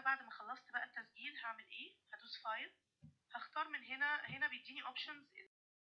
بعد ما خلصت بقى التسجيل هعمل ايه هدوس فايل هختار من هنا هنا بيديني اوبشنز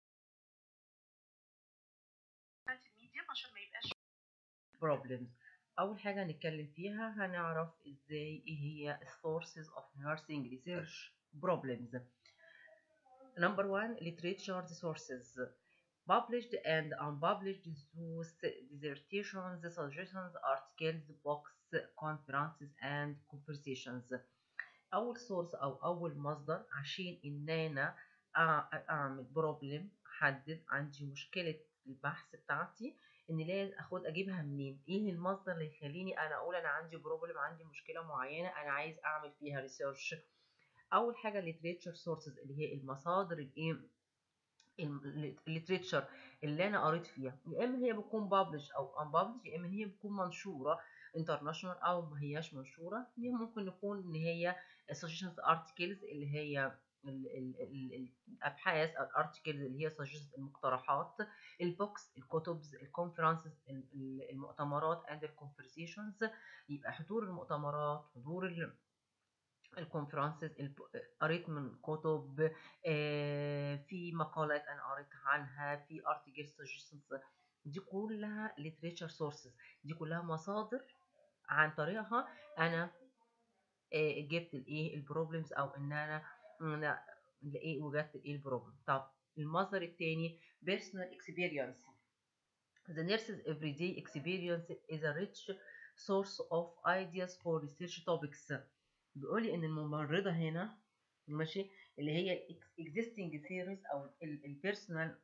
الميديم عشان ما يبقاش problems أول حاجة هنتكلم فيها هنعرف إزاي إيه هي sources of nursing research problems number one literature sources published and unpublished those dissertations suggestions articles books conferences and conversations أول source أو أول مصدر عشان إن أنا أع- أعمل بروبلم أحدد عندي مشكلة البحث بتاعتي إن لازم أخد أجيبها منين إيه المصدر اللي يخليني أنا أقول أنا عندي بروبلم عندي مشكلة معينة أنا عايز أعمل فيها ريسيرش أول حاجة literature sources اللي هي المصادر الإيه الليتريتشر اللي انا قريت فيها يا اما هي بتكون بابلش او unpublished يا اما هي بتكون منشوره انترناشونال او ما هياش منشوره هي ممكن يكون ان هي suggestions articles اللي هي ال ال ال الابحاث او الارتكلز اللي هي suggestions المقترحات البوكس الكتبز الكونفرنسز المؤتمرات and الكونفرسيشنز يبقى حضور المؤتمرات حضور ال الكونفرنسز قريت من كتب آه، في مقالات انا قريت عنها في ارتكل سجستنز دي كلها literature sources دي كلها مصادر عن طريقها انا آه، جبت الايه البروبلمز او ان انا أنا لقيت وجدت الايه البروبلم طب المصدر الثاني personal experience the nurse's everyday experience is a rich source of ideas for research topics بيقول لي ان الممرضه هنا ماشي اللي هي ال existing theories او البيرسونال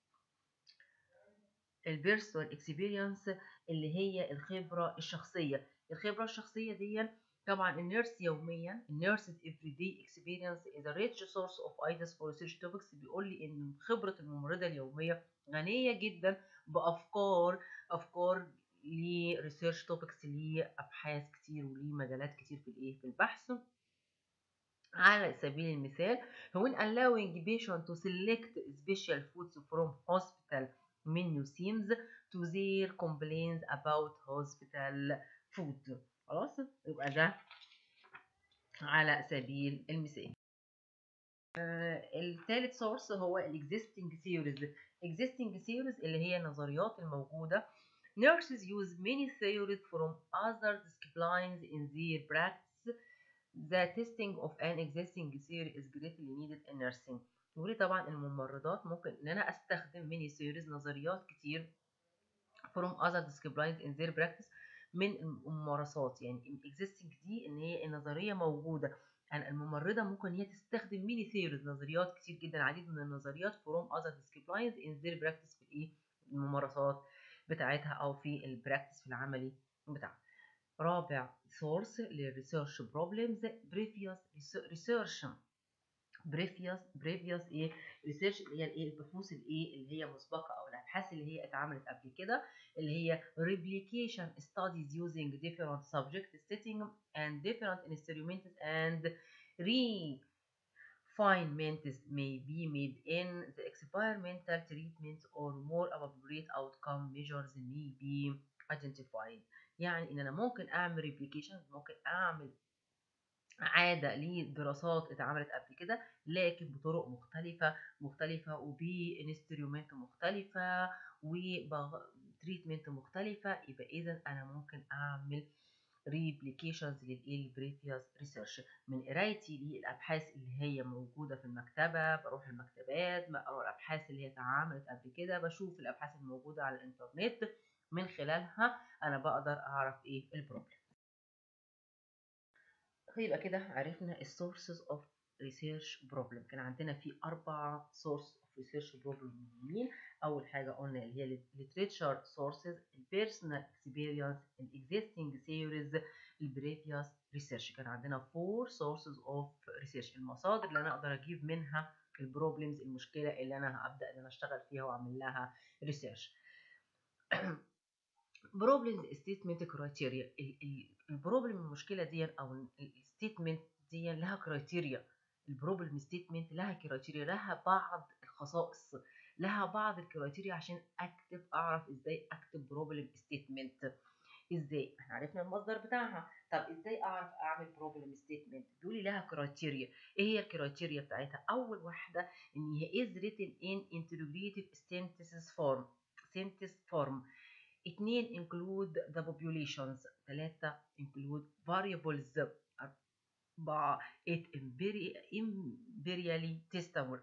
البيرسونال اكسبيرينس اللي هي الخبره الشخصيه الخبره الشخصيه دي طبعا النيرس يوميا النيرس's everyday experience is a rich source of ideas for research topics بيقول لي ان خبره الممرضه اليوميه غنيه جدا بافكار افكار لريسيرش توبكس لابحاث كتير ولمجالات كتير في الايه في البحث على سبيل المثال when allowing patient to select special foods from hospital menu seems to their complaints about hospital food خلاص يبقى ده على سبيل المثال آه الثالث سورس هو الاكزيستنج theories existing theories اللي هي النظريات الموجوده Nurses use many theories from other disciplines in their practice. The testing of an existing theory is greatly needed in nursing. ولي طبعا الممرضات ممكن ان انا استخدم many theories نظريات كتير from other disciplines in their practice من الممارسات يعني existing دي ان هي النظريه موجوده يعني الممرضه ممكن هي تستخدم many theories نظريات كتير جدا عديد من النظريات from other disciplines in their practice في الايه الممارسات بتاعتها او في البراكتس في العملي بتاعها رابع source للريسيرش بروبلمز previous research previous previous ايه research اللي هي الايه البحوث الايه اللي هي مسبقه او الابحاث اللي هي اتعملت قبل كده اللي هي replication studies using different subject setting and different instruments and refinements may be made in the experimental treatment or more appropriate outcome measures may be identified يعني ان انا ممكن اعمل replication ممكن اعمل عادة لدراسات اتعملت قبل كده لكن بطرق مختلفة مختلفة وبانسترومنت مختلفة وتريتمنت مختلفة يبقى اذا انا ممكن اعمل ريبليكيشنز للبريفيوس ريسيرش من قرايتي للابحاث اللي هي موجوده في المكتبه بروح المكتبات بقرا الابحاث اللي هي اتعملت قبل كده بشوف الابحاث الموجوده على الانترنت من خلالها انا بقدر اعرف ايه البروبلم يبقى كده عرفنا السورسز اوف ريسيرش بروبلم كان عندنا في اربع سورس اوف ريسيرش بروبلم مهمين اول حاجه قلنا اللي هي literature sources البيرسونال اكسبيرينس الاكزيستنج ثيوريز البريفيوس ريسيرش كان عندنا فور سورسز اوف ريسيرش المصادر اللي انا اقدر اجيب منها البروبلمز المشكله اللي انا هبدا ان انا اشتغل فيها واعمل لها ريسيرش بروبلمز ستيتمنت كرايتيريا البروبلم المشكله دي او الستيتمنت دي لها كرايتيريا البروبلم ستيتمنت لها كرايتيريا لها بعض الخصائص لها بعض الكرايتيريا عشان اكتب اعرف ازاي اكتب بروبلم ستيتمنت ازاي احنا عرفنا المصدر بتاعها طب ازاي اعرف اعمل بروبلم ستيتمنت بيقول لي لها كرايتيريا ايه هي الكرايتيريا بتاعتها اول واحده ان هي is written in integrative sentences form sentence form اتنين include the populations تلاتة include variables أربعة it imperially testable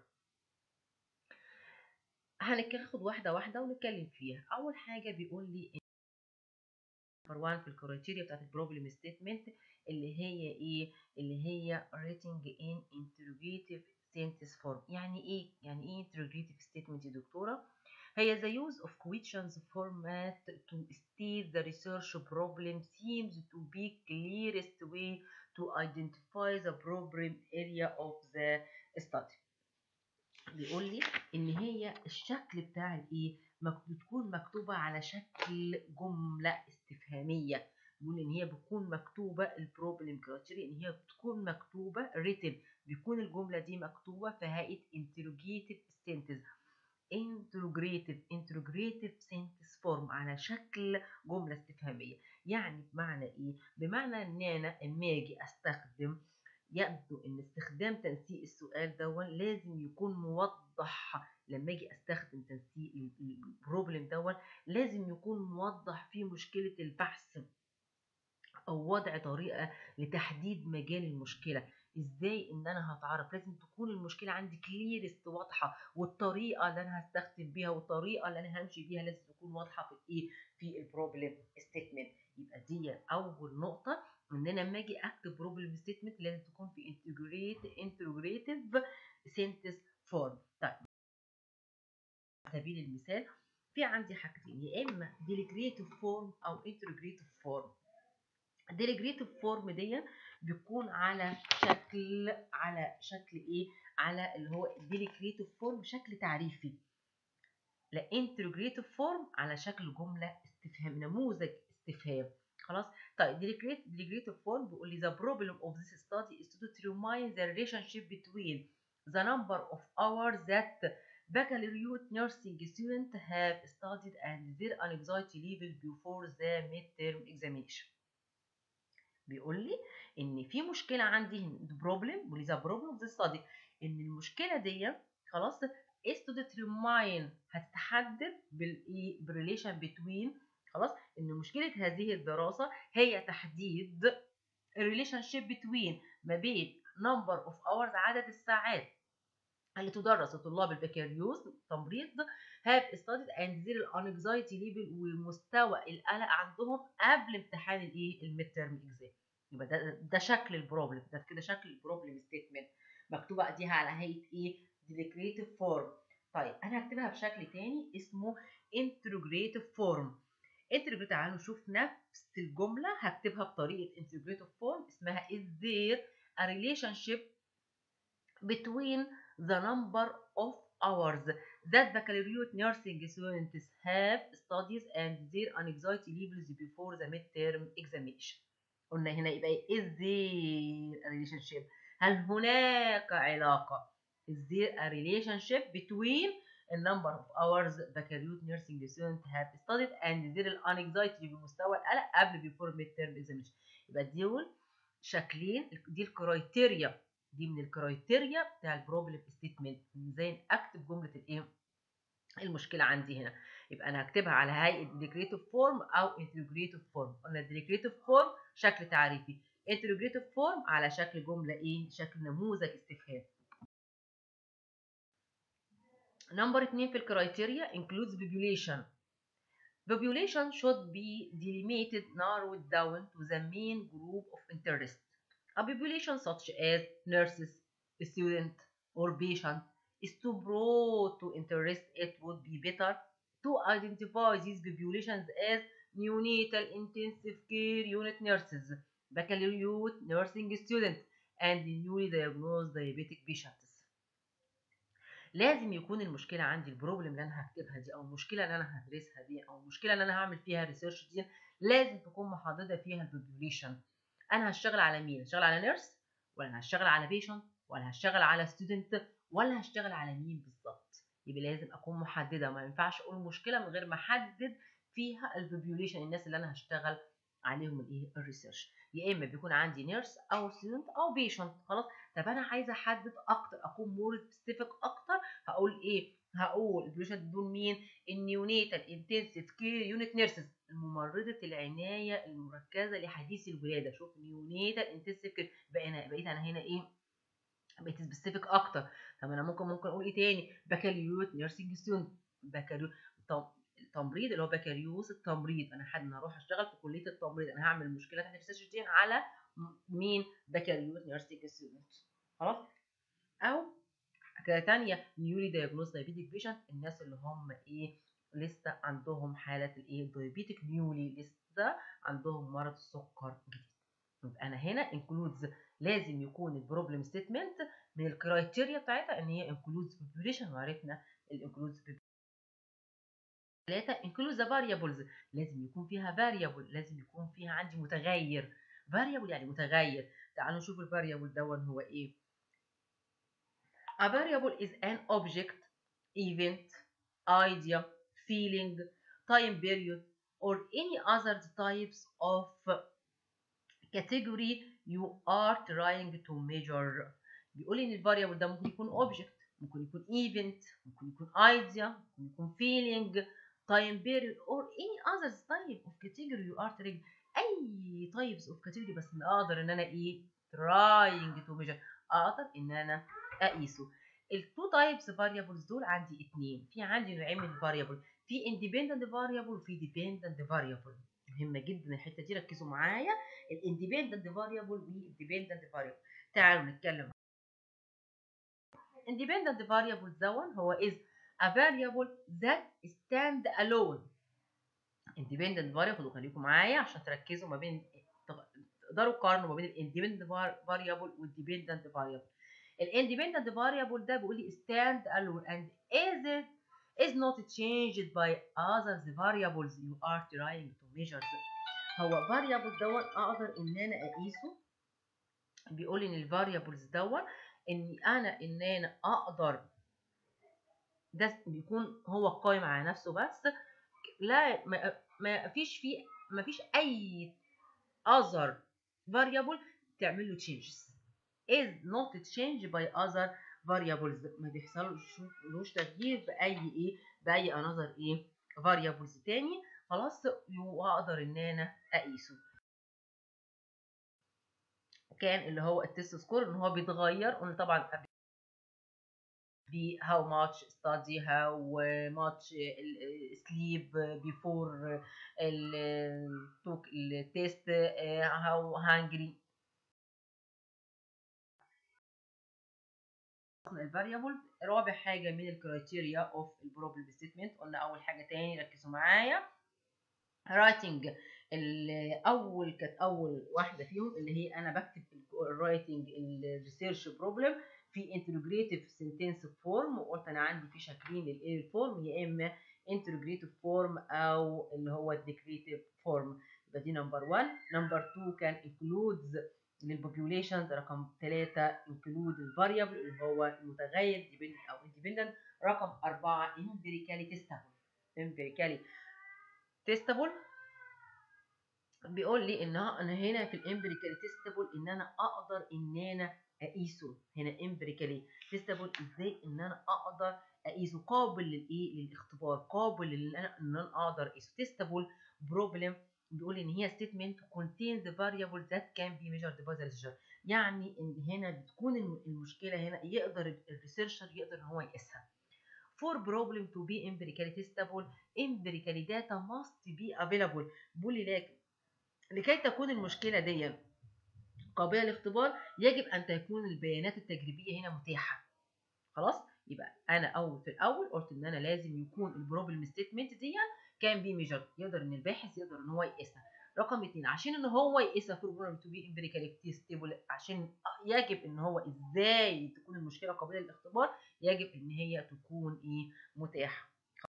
هناخد واحدة واحدة ونتكلم فيها أول حاجة بيقول لي نمبر 1 في الكرايتيريا بتاعت البروبلم ستيتمنت اللي هي ايه اللي هي writing in interrogative sentence form يعني ايه يعني ايه interrogative statement يا دكتوره هي the use of questions format to state the research problem seems to be clearest way to identify the problem area of the study بيقول لي ان هي الشكل بتاع الايه بتكون مكتوبه على شكل جمله استفهاميه بيقول ان هي بتكون مكتوبه البروبلم كرايتيريا ان هي بتكون مكتوبه written بيكون الجمله دي مكتوبه في هيئه interrogative sentence integrative integrative sentence form على شكل جمله استفهاميه يعني بمعنى ايه بمعنى ان انا اما اجي استخدم يبدو ان استخدام تنسيق السؤال دون لازم يكون موضح لما اجي استخدم تنسيق البروبلم دون لازم يكون موضح فيه مشكله البحث او وضع طريقه لتحديد مجال المشكله ازاي ان انا هتعرف لازم تكون المشكله عندي كليرست واضحه والطريقه اللي انا هستخدم بيها والطريقه اللي انا همشي بيها لازم تكون واضحه في الايه في البروبلم ستيتمنت يبقى دي اول نقطه ان انا لما اجي اكتب بروبلم ستيتمنت لازم تكون في انتجريت انتجريتيف سنتنس فورم طيب على سبيل المثال في عندي حاجتين يا اما ديليجريتيف فورم او انتجريتيف فورم الديليجريتيف فورم دي بيكون على شكل على شكل ايه على اللي هو ديليجريتيف فورم شكل تعريفي لا انتجريتيف فورم على شكل جمله استفهام نموذج استفهام خلاص طيب ديليجريتيف فورم بيقول لي the problem of this study is to determine the relationship between the number of hours that baccalaureate nursing students have studied and their anxiety level before the midterm examination بيقول لي ان في مشكله عندي بروبلم بيقول لي the problem of the study ان المشكله دي خلاص is to determine هتتحدد بالايه بالريليشن between خلاص ان مشكله هذه الدراسه هي تحديد الريليشن شيب بتوين ما بين نمبر اوف اورز عدد الساعات اللي تدرس لطلاب البكالوريوس تمريض have studied and their anxiety level ومستوى القلق عندهم قبل امتحان الايه الميد تيرم اكزام يبقى ده ده شكل البروبلم ده كده شكل البروبلم ستيتمنت مكتوبه اديها على هيئه ايه ديليكريتيف فورم طيب انا هكتبها بشكل تاني اسمه انتروجريتيف فورم انتجريتيف تعالوا نشوف نفس الجملة هكتبها بطريقة انتجريتيف فورم اسمها is there a relationship between the number of hours that baccalaureate nursing students have studies and their anxiety levels before the midterm examination قلنا هنا يبقى is there a relationship هل هناك علاقة is there a relationship between the number of hours baccalaureate nursing students have studied and their anxiety بمستوى القلق قبل before midterm examination يبقى دول شكلين دي الكرايتيريا دي من الكرايتيريا بتاع البروبلم ستيتمنت ازاي اكتب جمله الايه المشكله عندي هنا يبقى انا هكتبها على هيئه ديكريتيف فورم او انتجريتيف فورم قلنا ديكريتيف فورم شكل تعريفي انتجريتيف فورم على شكل جمله ايه شكل نموذج استفهام نمبر 2 في الكرايتيريا includes population population should be delimited narrowed down to the main group of interest a population such as nurses student or patient is too broad to interest it would be better to identify these populations as neonatal intensive care unit nurses baccalaureate nursing students and newly diagnosed diabetic patients لازم يكون المشكله عندي البروبلم اللي انا هكتبها دي او المشكله اللي انا هدرسها دي او المشكله اللي انا هعمل فيها ريسيرش دي لازم تكون محدده فيها البوبوليشن انا هشتغل على مين هشتغل على نيرس ولا هشتغل على بيشنت ولا هشتغل على ستودنت ولا هشتغل على مين بالظبط يبقى لازم اكون محدده ما ينفعش اقول مشكله من غير ما احدد فيها البوبوليشن الناس اللي انا هشتغل عليهم الايه الريسيرش يا اما بيكون عندي نيرس او ستودنت او بيشنت خلاص طب انا عايزه احدد اكتر اكون مور سبيسيفيك اكتر هقول ايه هقول البيشنت دول مين النيونيتال انتنسيف كير يونت نيرسز ممرضه العنايه المركزه لحديث الولاده شوف نيونيتال انتنسيف كير بقى انا بقيت انا هنا ايه بقيت سبيسيفيك اكتر طب انا ممكن ممكن اقول ايه تاني بكالوريوس نيرسينج ستودنت بكالوريوس التمريض اللي هو بكالوريوس التمريض انا حد هروح اشتغل في كليه التمريض انا هعمل المشكله تحت الريسيرش دي على مين بكالوريوس نيرسينج ستودنت خلاص او حاجه ثانيه نيولي دايجنوز دايابيتيك بيشنت الناس اللي هم ايه لسه عندهم حاله الايه دايابيتيك نيولي لسه عندهم مرض السكر جديد يبقى انا هنا انكلودز لازم يكون البروبلم ستيتمنت من الكرايتيريا بتاعتها ان هي انكلودز بوبوليشن وعرفنا الانكلودز ثلاثة include the variables لازم يكون فيها variable لازم يكون فيها عندي متغير variable يعني متغير تعالوا نشوف الفاريبل دون هو ايه A variable is an object, event, idea, feeling, time period, or any other types of category you are trying to measure. بيقول ان الفاريبل ده ممكن يكون object, ممكن يكون event, ممكن يكون idea, ممكن يكون feeling, time period, or any other type of category you are trying. اي types of category بس ان اقدر ان انا ايه trying to measure اقدر ان انا اقيسه التو تايبس فاريبلز دول عندي اتنين في عندي نوعين من الفاريبل في اندبندنت فاريبل وفي ديبندنت فاريبل مهمه جدا الحته دي ركزوا معايا الاندبندنت فاريبل والديبندنت فاريبل تعالوا نتكلم independent variable دون هو is a variable that stand alone independent variable وخليكم معايا عشان تركزوا ما بين تقدروا تقارنوا ما بين الاندبندنت variable والديبندنت variable الاندبندنت variable ده بيقول لي stand alone and is it is not changed by other variables you are trying to measure هو variable دون اقدر ان انا اقيسه بيقول ان الفاريبلز دون ان انا ان انا اقدر ده بيكون هو قائم على نفسه بس لا ما, ما فيش فيه ما فيش اي other variable تعمل له changes is not changed by other variables ما بيحصلوش تغيير باي ايه باي another ايه variables تاني خلاص واقدر ان انا اقيسه كان اللي هو التست سكور ان هو بيتغير قلنا طبعا ب how much study how much sleep before ال took التست how hungry الفاريبل رابع حاجه من الكرايتيريا اوف البروبلم ستيتمنت قلنا اول حاجه تاني ركزوا معايا رايتنج الاول كانت اول واحده فيهم اللي هي انا بكتب الرايتنج الريسيرش بروبلم في انتجريتيف سنتنس فورم وقلت انا عندي في شكلين للايه الفورم يا اما انتجريتيف فورم او اللي هو الديكريتيف فورم يبقى دي نمبر 1 نمبر 2 كان انكلودز للبوبيوليشن رقم 3 انكلود الفاريبل اللي هو المتغير dependent او independent رقم 4 empirically testable empirically testable بيقول لي ان انا هنا في الامبريكالي تيستبل ان انا اقدر ان انا اقيسه هنا امبريكالي تيستبل ازاي ان انا اقدر اقيسه قابل للايه للاختبار قابل ان انا ان انا اقدر اقيسه تيستبل بروبلم بيقول ان هي statement contains the variable that can be measured by the researcher يعني ان هنا بتكون المشكله هنا يقدر الريسيرشر يقدر ان هو يقيسها for problem to be empirically testable empirically data must be available بيقول لي لكن لكي تكون المشكله دي قابله للاختبار يجب ان تكون البيانات التجريبيه هنا متاحه خلاص يبقى انا اول في الاول قلت ان انا لازم يكون البروبلم ستيتمنت دي كان بي ميجر يقدر ان الباحث يقدر ان هو يقيسها رقم اتنين عشان ان هو يقيسها في البروبلم تو بي امبيريكالي تيستبل عشان يجب ان هو ازاي تكون المشكله قابله للاختبار يجب ان هي تكون ايه متاحه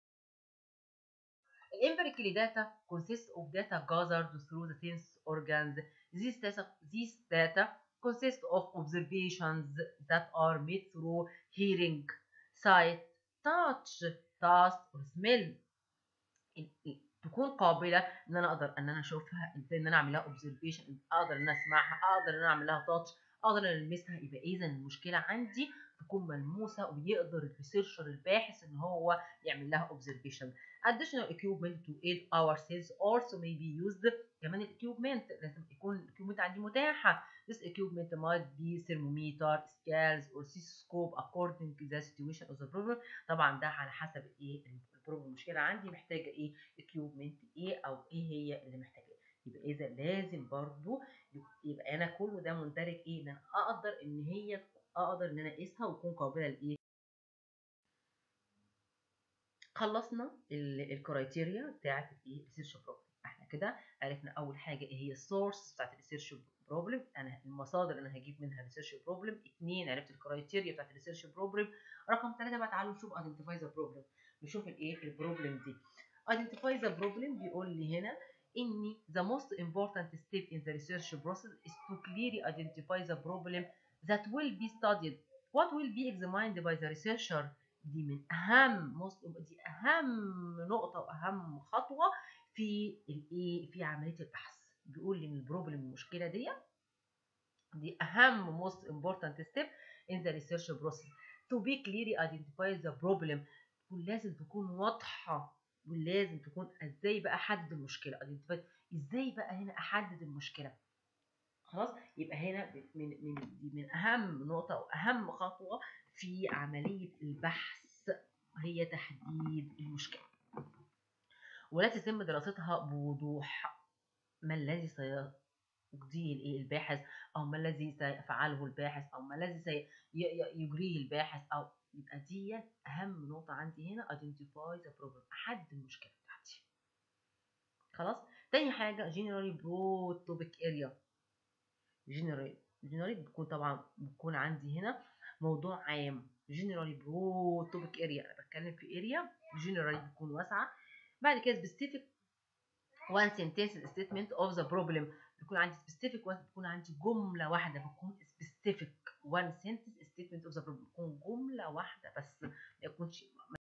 Empirically data consists of data gathered through the sense organs. These data, these data consist of observations that are made through hearing, sight, touch, taste, or smell. تكون قابله ان انا اقدر ان انا اشوفها ان انا اعمل لها اوبزرفيشن اقدر ان انا اسمعها اقدر ان انا اعمل لها تاتش اقدر ان المسها يبقى اذا المشكله عندي تكون ملموسه ويقدر الريسيرشر الباحث ان هو يعمل لها اوبزرفيشن additional equipment to aid our sales also may be used كمان الاكيوبمنت لازم يكون الاكيوبمنت عندي متاحه this equipment might be thermometer scales or cystoscope according to the situation of the problem طبعا ده على حسب ايه البروبلم المشكله عندي محتاجه ايه equipment ايه او ايه هي اللي محتاجاه يبقى اذا لازم برضو يبقى انا كله ده مندرج ايه ان انا اقدر ان هي اقدر ان انا اقيسها وتكون قابله لايه خلصنا الكرايتيريا بتاعت الايه الريسيرش بروبلم احنا كده عرفنا اول حاجه ايه هي السورس بتاعت الريسيرش بروبلم انا المصادر اللي انا هجيب منها ريسيرش بروبلم اثنين عرفت الكرايتيريا بتاعت الريسيرش بروبلم رقم ثلاثة بقى تعالوا نشوف ايدنتيفاي ذا بروبلم نشوف الايه البروبلم دي ايدنتيفاي ذا بروبلم بيقول لي هنا ان the most important step in the research process is to clearly identify the problem that will be studied what will be examined by the researcher دي من اهم دي اهم نقطه واهم خطوه في الايه في عمليه البحث بيقول لي ان البروبلم المشكله دي دي اهم most important step in the research process to be clearly identify the problem تكون لازم تكون واضحه ولازم تكون ازاي بقى احدد المشكله identify ازاي بقى هنا احدد المشكله خلاص يبقى هنا من من دي من اهم نقطه واهم خطوه في عمليه البحث هي تحديد المشكله ولا تتم دراستها بوضوح ما الذي سيقضيه الباحث او ما الذي سيفعله الباحث او ما الذي سيجريه الباحث او يبقى دي اهم نقطه عندي هنا identify the problem احدد المشكله بتاعتي خلاص تاني حاجه generally broad topic area generally generally بتكون طبعا بتكون عندي هنا موضوع عام generally broad topic area انا بتكلم في area generally بتكون واسعه بعد كده specific one sentence statement of the problem بيكون عندي specific one بتكون عندي جمله واحده بتكون specific one sentence statement of the problem بتكون جمله واحده بس ما يكونش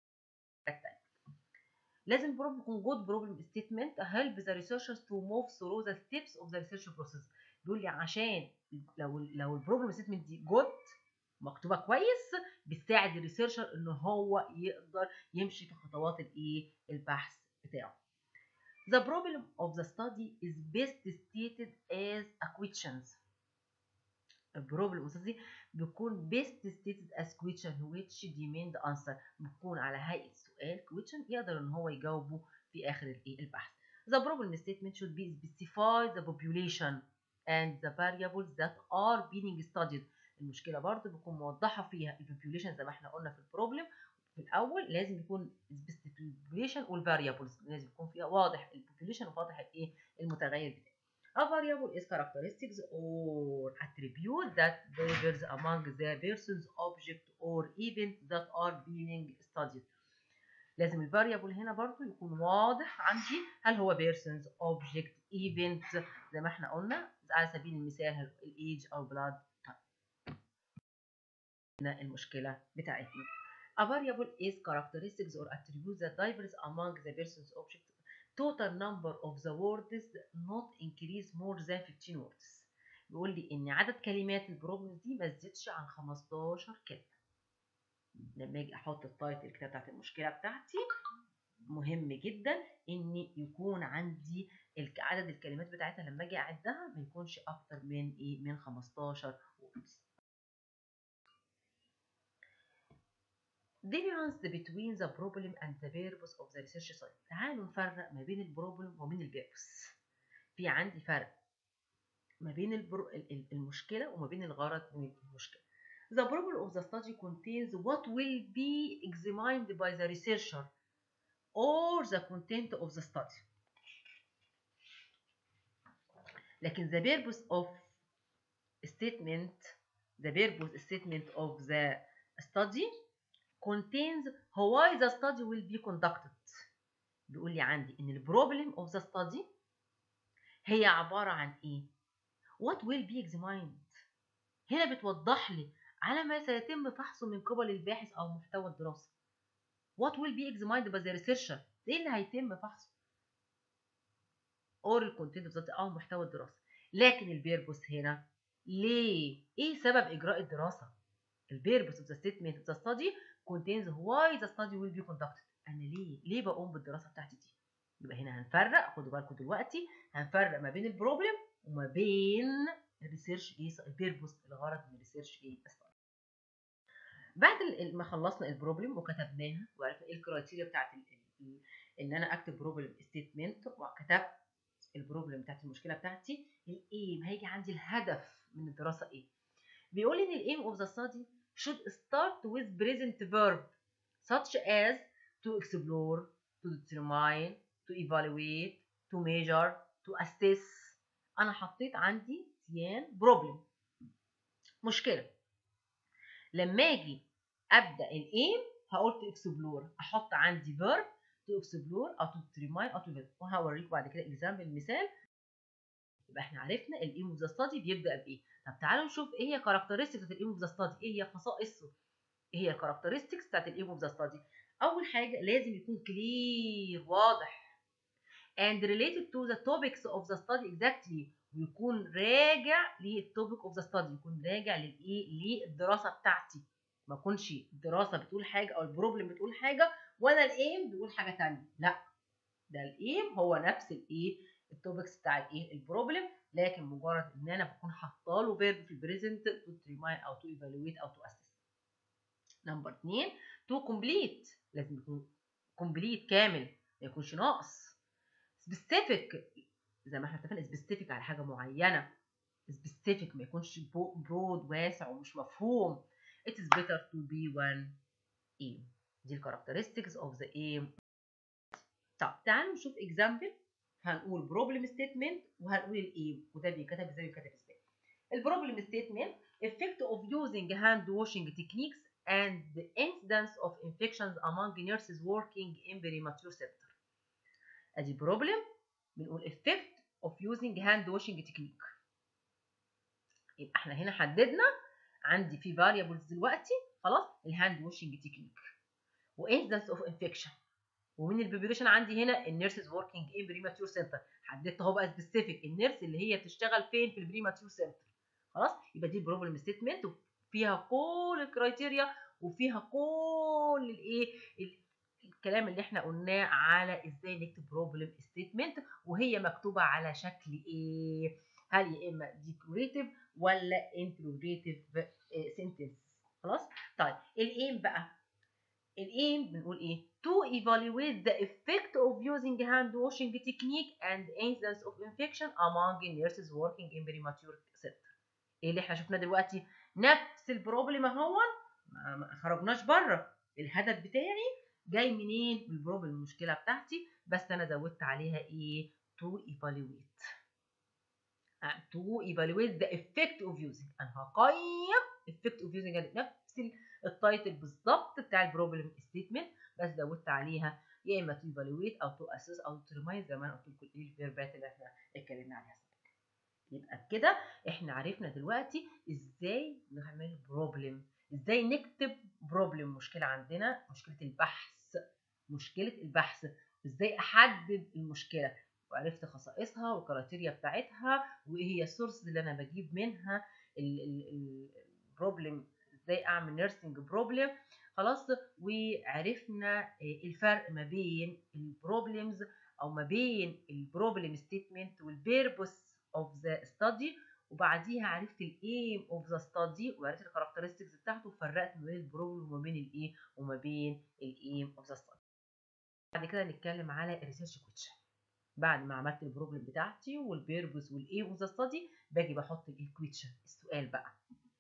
لازم البروبلم يكون good problem statement help the researchers to move through the steps of the research process بيقول لي عشان لو لو البروبلم ستيتمنت دي جود مكتوبه كويس بتساعد الريسيرشر ان هو يقدر يمشي في خطوات الايه البحث بتاعه The problem of the study is best stated as a questions. البروبلم الأساسي بيكون best stated as question which demand answer بيكون على هيئة سؤال question يقدر إن هو يجاوبه في آخر الإيه البحث. The problem statement should be specify the population and the variables that are being studied. المشكلة برضه بيكون موضحة فيها البوبيوليشن زي ما احنا قلنا في البروبلم في الأول لازم يكون البوبيوليشن والفاريبلز لازم يكون فيها واضح البوبيوليشن وواضح الايه المتغير بتاعه. A variable is characteristics or attribute that differs among the persons, object or event that are being studied. لازم الفاريبل هنا برضو يكون واضح عندي هل هو persons, object, event زي ما احنا قلنا على سبيل المثال الايج او blood المشكلة بتاعتنا. A variable is characteristics or attributes that differs among the person's object total number of the words not increase more than 15 words بيقول لي ان عدد كلمات البروبلم دي ما تزيدش عن 15 كلمه لما اجي احط التايتل الكتاب بتاعت المشكله بتاعتي مهم جدا ان يكون عندي عدد الكلمات بتاعتها لما اجي اعدها ما يكونش اكتر من ايه من 15 words difference between the problem and the purpose of the research site تعالوا نفرق ما بين البروبلم وبين البيربس في عندي فرق ما بين البرو... المشكلة وما بين الغرض من المشكلة The problem of the study contains what will be examined by the researcher or the content of the study لكن the purpose of statement the purpose statement of the study contains why the study will be conducted بيقول لي عندي ان البروبلم of the study هي عبارة عن ايه what will be examined هنا بتوضح لي على ما سيتم فحصه من قبل الباحث او محتوى الدراسة what will be examined by the researcher ايه اللي هيتم فحصه اور الكونتنت بالظبط او محتوى الدراسه لكن البيربوس هنا ليه ايه سبب اجراء الدراسه البيربوس اوف ذا ستيتمنت اوف ذا ستادي contains why the study will be conducted انا ليه ليه بقوم بالدراسه بتاعتي دي يبقى هنا هنفرق خدوا بالكم دلوقتي هنفرق ما بين البروبلم وما بين الريسيرش ايه البيربوس الغرض من الريسيرش ايه study بعد ما خلصنا البروبلم وكتبناها وعرفنا ايه الكرايتيريا بتاعت ان انا اكتب بروبلم ستيتمنت وكتبت البروبلم بتاعت المشكله بتاعتي الايم هيجي عندي الهدف من الدراسه ايه بيقول ان الايم اوف ذا ستادي should start with present verb such as to explore to determine to evaluate to measure to assess انا حطيت عندي سيان بروبلم مشكله لما اجي ابدا الايم هقول to explore احط عندي verb to explore او to determine او to evaluate وهوريكم بعد كده اكزامبل مثال يبقى احنا عرفنا الايم اوف ذا ستادي بيبدا بايه طب تعالوا نشوف ايه هي كاركترستكس بتاعت الايم اوف ذا ستادي ايه هي خصائصه ايه هي الكاركترستكس بتاعت الايم اوف ذا ستادي اول حاجه لازم يكون كلير واضح and related to the topics of the study exactly ويكون راجع للتوبيك اوف ذا ستادي يكون راجع للايه للدراسه بتاعتي ما يكونش الدراسه بتقول حاجه او البروبلم بتقول حاجه وانا الايم بيقول حاجه ثانيه لا ده الايم هو نفس الايه التوبكس بتاع الايه البروبلم لكن مجرد ان انا بكون حاطه له فيرب في البريزنت تو تريماين او تو ايفالويت او تو اسس نمبر 2 تو كومبليت لازم يكون كومبليت كامل ما يكونش ناقص سبيسيفيك زي ما احنا اتفقنا سبيسيفيك على حاجه معينه سبيسيفيك ما يكونش برود واسع ومش مفهوم it is better to be one aim دي الكاركترستكس اوف ذا aim طب تعالوا نشوف اكزامبل هنقول بروبلم ستيتمنت وهنقول الايم وده بيتكتب ازاي بيتكتب ازاي البروبلم ستيتمنت effect of using hand washing techniques and the incidence of infections among nurses working in premature center ادي بروبلم بنقول effect of using hand washing technique يبقى احنا هنا حددنا عندي في variables دلوقتي خلاص الهاند واشنج تكنيك وانسدنس اوف انفكشن ومن البوبيوليشن عندي هنا النيرسز وركينج ان بريماتيور سنتر حددت اهو بقى سبيسيفيك النيرس اللي هي بتشتغل فين في البريماتيور سنتر خلاص يبقى دي البروبلم ستيتمنت وفيها كل الكرايتيريا وفيها كل الايه الكلام اللي احنا قلناه على ازاي نكتب بروبلم ستيتمنت وهي مكتوبه على شكل ايه هل يا اما ديكوريتيف ولا انتروجيتيف سنتنس خلاص طيب الايم بقى الايم بنقول ايه to evaluate the effect of using hand washing technique and incidence of infection among nurses working in premature center ايه اللي احنا شفناه دلوقتي نفس البروبلم اهو ما خرجناش بره الهدف بتاعي جاي منين من البروبلم المشكله بتاعتي بس انا زودت عليها ايه to evaluate to evaluate the effect of using انا هقيم effect of using نفس التايتل بالظبط بتاع البروبلم ستيتمنت بس زودت عليها يا اما تو evaluate او تو اسس او تو ريمايند زي ما انا قلت لكم ايه الفيربات اللي احنا اتكلمنا عليها يبقى بكده احنا عرفنا دلوقتي ازاي نعمل بروبلم ازاي نكتب بروبلم مشكله عندنا مشكله البحث مشكله البحث ازاي احدد المشكله وعرفت خصائصها والكرايتيريا بتاعتها وايه هي السورس اللي انا بجيب منها البروبلم ازاي اعمل نيرسينج بروبلم خلاص وعرفنا الفرق ما بين البروبلمز او ما بين البروبلم ستيتمنت والبيربوس اوف ذا ستادي وبعديها عرفت الايم اوف ذا ستادي وعرفت الكاركترستكس بتاعته وفرقت ما بين البروبلم وما بين الايه وما بين الايم اوف ذا ستادي بعد كده نتكلم على الريسيرش كويشن بعد ما عملت البروبلم بتاعتي والبيربوس والايم اوف ذا ستادي باجي بحط الكويشن السؤال بقى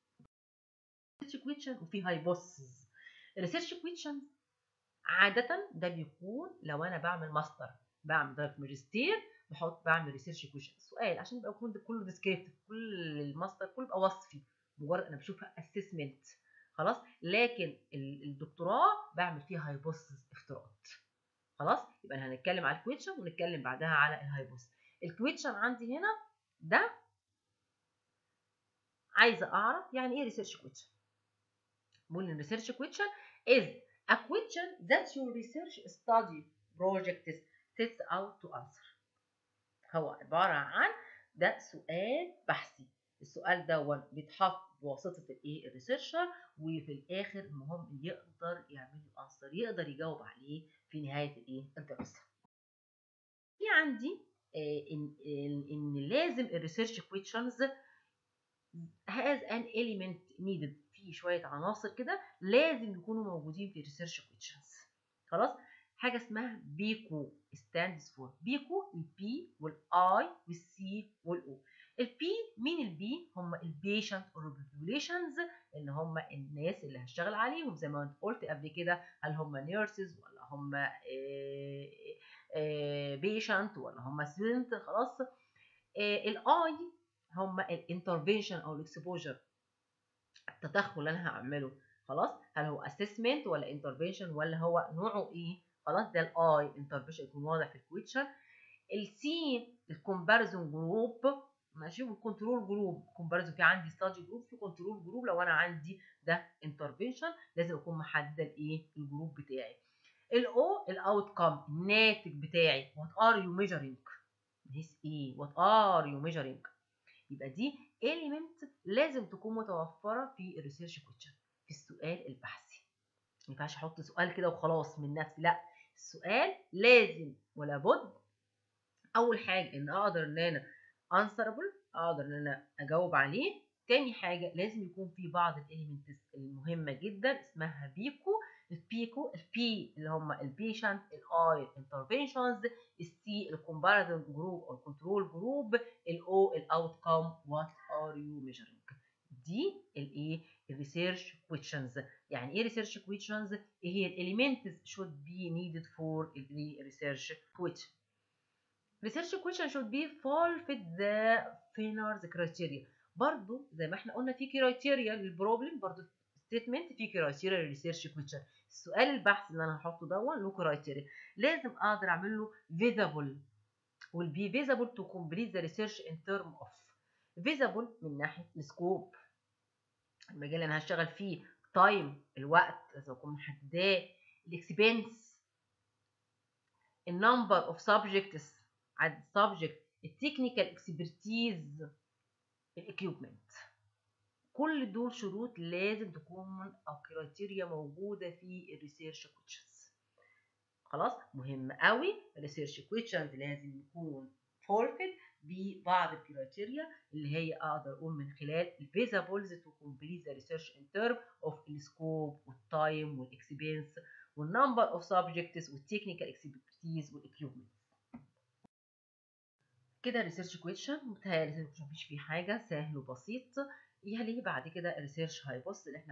ريسيرش كويشن وفي هايبوثيسز الريسيرش كويشن عادة ده بيكون لو انا بعمل ماستر بعمل درجة ماجستير بحط بعمل ريسيرش كويشن سؤال عشان يبقى يكون كله ديسكريبتيف كل الماستر كله يبقى وصفي مجرد انا بشوفها اسسمنت خلاص لكن الدكتوراه بعمل فيها هايبوثيسز افتراض خلاص يبقى هنتكلم على الكويشن ونتكلم بعدها على الهايبوثيسز الكويشن عندي هنا ده عايزه اعرف يعني ايه ريسيرش كويشن بقول ان ريسيرش كويشن is a question that your research study project sets out to answer هو عباره عن ده سؤال بحثي السؤال ده بيتحط بواسطه الايه الريسيرشر وفي الاخر المهم يقدر يعمل له انسر يقدر يجاوب عليه في نهايه الايه الدراسه في عندي آه ان ان لازم الريسيرش كويشنز has an element needed في شويه عناصر كده لازم يكونوا موجودين في الريسيرش كويشنز خلاص حاجه اسمها بيكو stands for بيكو البي والاي والسي والاو البي مين البي هم البيشنت والبوبوليشنز اللي هم الناس اللي هشتغل عليهم زي ما قلت قبل كده هل هم نيرسز ولا هم بيشنت ولا هم ستودنت خلاص الاي هم الانترفنشن او الاكسبوجر التدخل اللي انا هعمله خلاص هل هو اسسمنت ولا انترفنشن ولا هو نوعه ايه خلاص ده الاي انترفنشن يكون واضح في الكويتشن السي الكومباريزون جروب ماشي والكنترول جروب كومباريزون في عندي ستادي جروب في كنترول جروب لو انا عندي ده انترفنشن لازم اكون محدده الايه الجروب بتاعي الاو الاوت كام الناتج بتاعي وات ار يو ميجرينج ذيس ايه وات ار يو ميجرينج يبقى دي element لازم تكون متوفره في الريسيرش كويشن في السؤال البحثي ما ينفعش احط سؤال كده وخلاص من نفسي لا السؤال لازم ولا بد اول حاجه ان اقدر ان انا answerable اقدر ان انا اجاوب عليه تاني حاجه لازم يكون في بعض الاليمنتس المهمه جدا اسمها بيكو البيكو البي اللي هم البيشنت الاي الانترفنشنز السي الكومباريزون جروب او الكنترول جروب الاو الاوت كام وات ار يو ميجرينج دي الايه الريسيرش كويشنز يعني ايه ريسيرش كويشنز ايه هي الاليمنتس should be needed for the research question research question should be fulfill the Fenner's criteria برضو زي ما احنا قلنا في كرايتيريا للبروبلم برضو ستيتمنت في كرايتيريا للريسيرش كويشن السؤال البحث اللي انا هحطه دون له كرايتيريا لازم اقدر اعمل له visible will be visible to complete the research in term of visible من ناحيه السكوب المجال اللي انا هشتغل فيه تايم الوقت لازم اكون محدداه الاكسبنس النمبر اوف سبجكتس عدد سبجكت التكنيكال اكسبرتيز الاكيوبمنت كل دول شروط لازم تكون او كرايتيريا موجوده في الريسيرش كويشنز خلاص مهم قوي الريسيرش كويشنز لازم يكون فولفد ببعض الكرايتيريا اللي هي اقدر اقول من خلال الفيزابلز تو كومبليت ذا ريسيرش ان ترم اوف السكوب والتايم والاكسبيرينس والنمبر اوف سبجكتس والتكنيكال اكسبرتيز والاكيوبمنت كده الريسيرش كويشن متهيألي مفيش فيه حاجه سهل وبسيط يلي بعد كده الريسيرش هيبص اللي احنا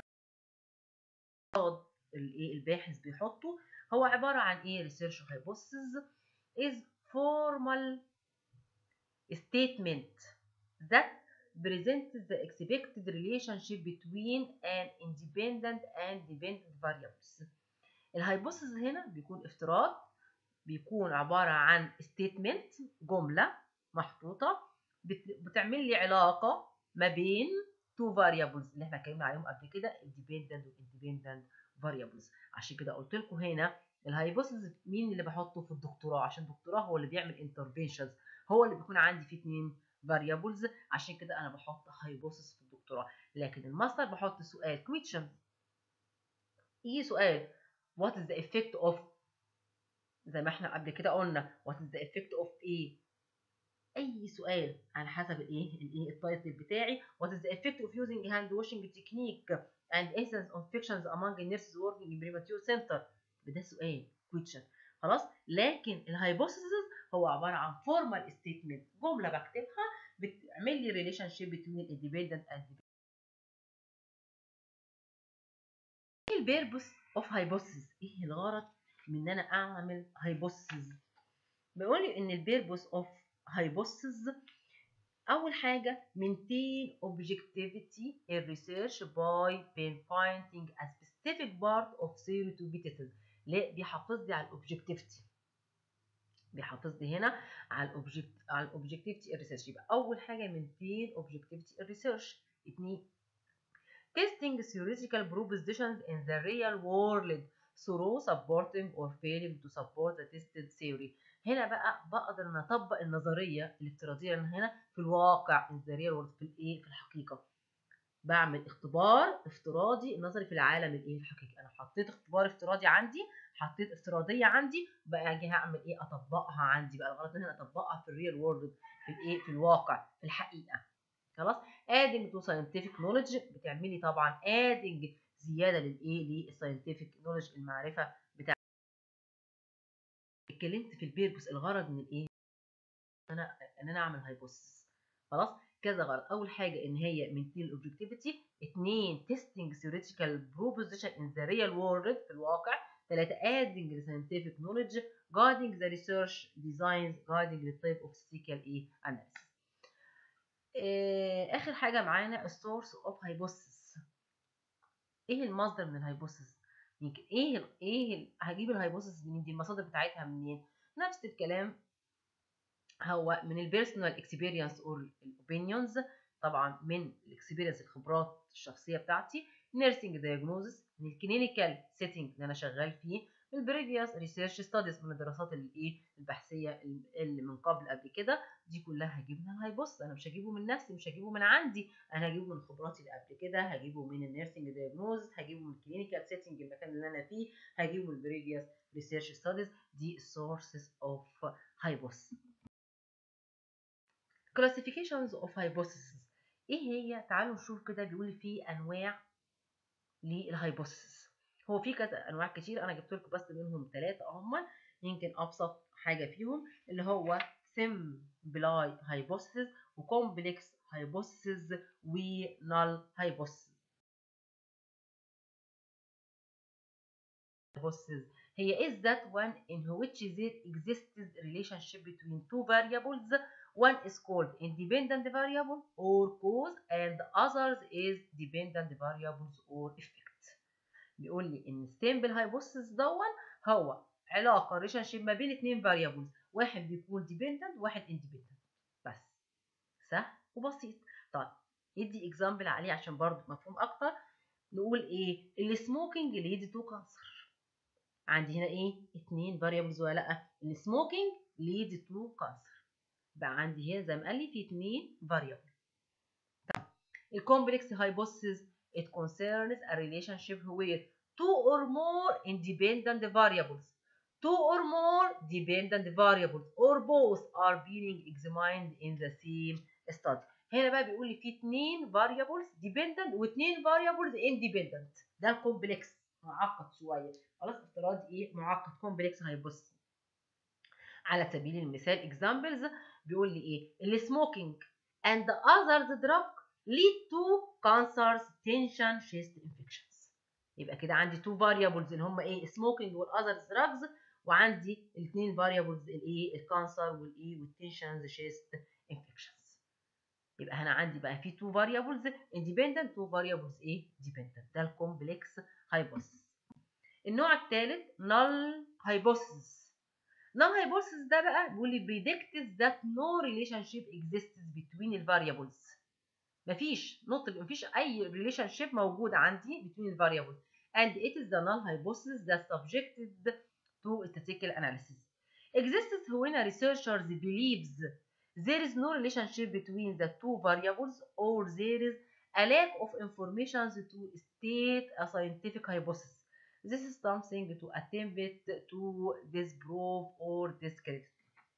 الايه الباحث بيحطه هو عباره عن ايه ريسيرش هايبوثيسز is formal statement that presents the expected relationship between an independent and dependent variables الهايبوثيسز هنا بيكون افتراض بيكون عباره عن statement جمله محطوطه بتعمل لي علاقه ما بين تو variables اللي احنا اتكلمنا عليهم قبل كده independent واندبندنت variables عشان كده قلت لكم هنا الهايبوثيسز مين اللي بحطه في الدكتوراه عشان الدكتوراه هو اللي بيعمل انترفنشنز هو اللي بيكون عندي فيه اتنين variables عشان كده انا بحط هايبوثيسز في الدكتوراه لكن الماستر بحط سؤال question ايه سؤال what is the effect of زي ما احنا قبل كده قلنا what is the effect of ايه اي سؤال على حسب الايه الايه التايتل بتاعي what is the effect of using hand washing technique and incidence of infections among nurses working in premature center ده سؤال question خلاص لكن الهايبوثيسز هو عباره عن formal statement جمله بكتبها بتعمل لي relationship between independent and ايه البيربس اوف هايبوثيسز ايه الغرض من ان انا اعمل هايبوثيسز بيقول لي ان البيربس اوف hypothesis أول حاجة maintain objectivity in research by pinpointing a specific part of theory to be tested ليه بيحافظ لي على الاوبجكتيفيتي بيحافظ لي هنا على الاوبجكت على الاوبجكتيفيتي الريسيرش يبقى أول حاجة maintain objectivity الريسيرش اتنين testing theoretical propositions in the real world through supporting or failing to support the tested theory هنا بقى بقدر ان اطبق النظريه الافتراضيه اللي هنا في الواقع الذريه في الايه في الحقيقه بعمل اختبار افتراضي نظري في العالم الايه الحقيقي انا حطيت اختبار افتراضي عندي حطيت افتراضيه عندي بقى اجي هعمل ايه اطبقها عندي بقى الغلط هنا اطبقها في الريل وورلد في الايه في الواقع في الحقيقه خلاص ادنج تو ساينتفك نوليدج بتعملي طبعا ادنج زياده للايه للساينتفك نوليدج المعرفه بتاع اتكلمت في البيربس الغرض من الايه انا ان انا اعمل هايبوثيسيس خلاص كذا غرض اول حاجه ان هي maintain الاوبجكتيفيتي اثنين testing theoretical proposition in the real world في الواقع ثلاثة adding the scientific knowledge guiding the research designs guiding the type of statistical ايه analysis آه، اخر حاجه معانا source of hypothesis ايه المصدر من الهايبوثيسيس يمكن ايه ال ايه ال هجيب الهايبوثيسيس منين دي المصادر بتاعتها منين نفس الكلام هو من البيرسونال اكسبيرينس اور الاوبينيونز طبعا من الاكسبيرينس الخبرات الشخصيه بتاعتي نيرسينج دايجنوزس من الكلينيكال سيتنج اللي انا شغال فيه من البريفيوس ريسيرش ستاديز من الدراسات الايه البحثيه اللي من قبل قبل كده دي كلها هجيب منها الهايبوثيسيس انا مش هجيبه من نفسي مش هجيبه من عندي انا هجيبه من خبراتي اللي قبل كده هجيبه من النيرسينج دايجنوزس هجيبه من الكلينيكال سيتنج المكان اللي انا فيه هجيبه من البريفيوس ريسيرش ستاديز دي sources of hypothesis classifications of hypothesis ايه هي تعالوا نشوف كده بيقول في انواع للهايبوثيسيس هو في كذا انواع كتير انا جبت لكم بس منهم ثلاثه هم يمكن ابسط حاجه فيهم اللي هو simple hypothesis وكومبلكس hypothesis ونال hypothesis hypothesis هي is that one in which there exists relationship between two variables one is called independent variable or cause and others is dependent variables or effect بيقول لي ان simple hypothesis دون هو علاقه ريليشن شيب ما بين اثنين variables واحد بيكون dependent وواحد independent بس سهل وبسيط طيب ندي اكزامبل عليه عشان برضه مفهوم اكتر نقول ايه السموكينج ليد تو كانسر عندي هنا ايه اتنين variables ولا لا السموكينج ليد تو كانسر بقى عندي هنا زي ما قال لي في اتنين variable طب الكومبلكس hypothesis it concerns a relationship where two or more independent variables two or more dependent variables or both are being examined in the same study هنا بقى بيقول لي في اتنين variables dependent واتنين variables independent ده الكومبلكس معقد شويه خلاص افتراض ايه معقد كومبلكس هيبص على سبيل المثال examples بيقول لي ايه السموكينج and the other drug lead to cancers tension chest infections يبقى كده عندي two variables اللي هم ايه smoking والاذر drugs وعندي الاثنين variables الايه الكانسر والايه والتنشنز chest infections يبقى هنا عندي بقى في two variables independent two variables ايه dependent ده الكومبلكس hypothesis النوع الثالث null hypothesis null hypothesis ده بقى بيقول لي predicts that no relationship exists between the variables مفيش نوت مفيش اي relationship موجود عندي between the variables and it is the null hypothesis that subjected to statistical analysis exists when a researcher believes there is no relationship between the two variables or there is a lack of information to state a scientific hypothesis. This is something to attempt to disprove or discredit.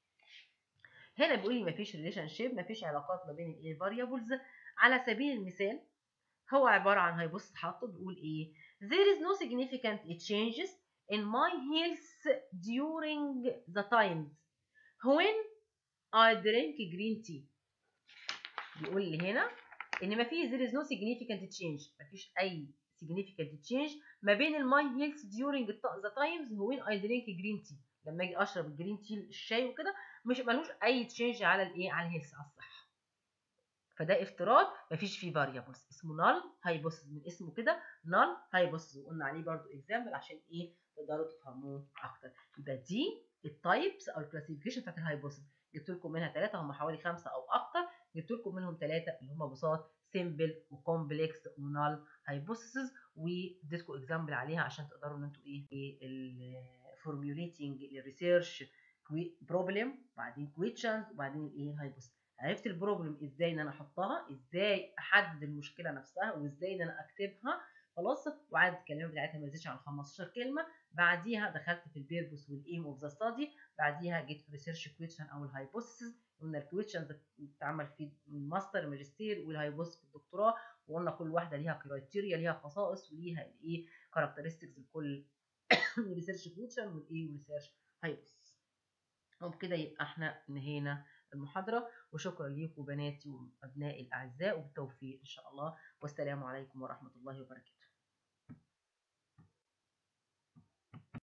هنا بيقول لي مفيش ريليشن شيب مفيش علاقات ما بين الايه variables على سبيل المثال هو عباره عن هيبص حاطه بيقول ايه there is no significant changes in my health during the times when I drink green tea بيقول لي هنا ان ما فيش there is no significant change ما فيش اي significant change ما بين الماي هيلث during the times when I drink green tea لما اجي اشرب الجرين تي الشاي وكده مش ملوش اي تشينج على الايه على الهيلث على الصحه فده افتراض مفيش فيه فاريبلز اسمه نال هايبوثيسيس من اسمه كده نال هايبوثيسيس وقلنا عليه برضو اكزامبل عشان ايه تقدروا تفهموه اكتر يبقى دي التايبس او الكلاسيفيكيشن بتاعت الهايبوثيسيس جبت لكم منها ثلاثه هم حوالي خمسه او اكتر جبت لكم منهم ثلاثه اللي هم بساط سيمبل وكومبلكس ونال هايبوثيسيس واديتكم اكزامبل عليها عشان تقدروا ان انتوا ايه, إيه الفورميوليتنج الريسيرش بروبلم وبعدين كويشنز وبعدين الايه الهايبوثيسيس عرفت البروبلم ازاي ان انا احطها ازاي احدد المشكله نفسها وازاي ان انا اكتبها خلاص وعدد الكلمات بتاعتها ما يزيدش عن 15 كلمه بعديها دخلت في البيربوس والايم اوف ذا ستادي بعديها جيت في ريسيرش كويشن او الهايبوثيسيس قلنا الكويشنز بتتعمل في الماستر الماجستير والهايبوثيسيس في الدكتوراه وقلنا كل واحده ليها كرايتيريا ليها خصائص وليها الايه كاركترستكس لكل ريسيرش كويشن والايه وريسيرش هايبوثيسيس وبكده يبقى احنا انهينا المحاضرة وشكرا ليكم بناتي وأبنائي الأعزاء وبالتوفيق إن شاء الله والسلام عليكم ورحمة الله وبركاته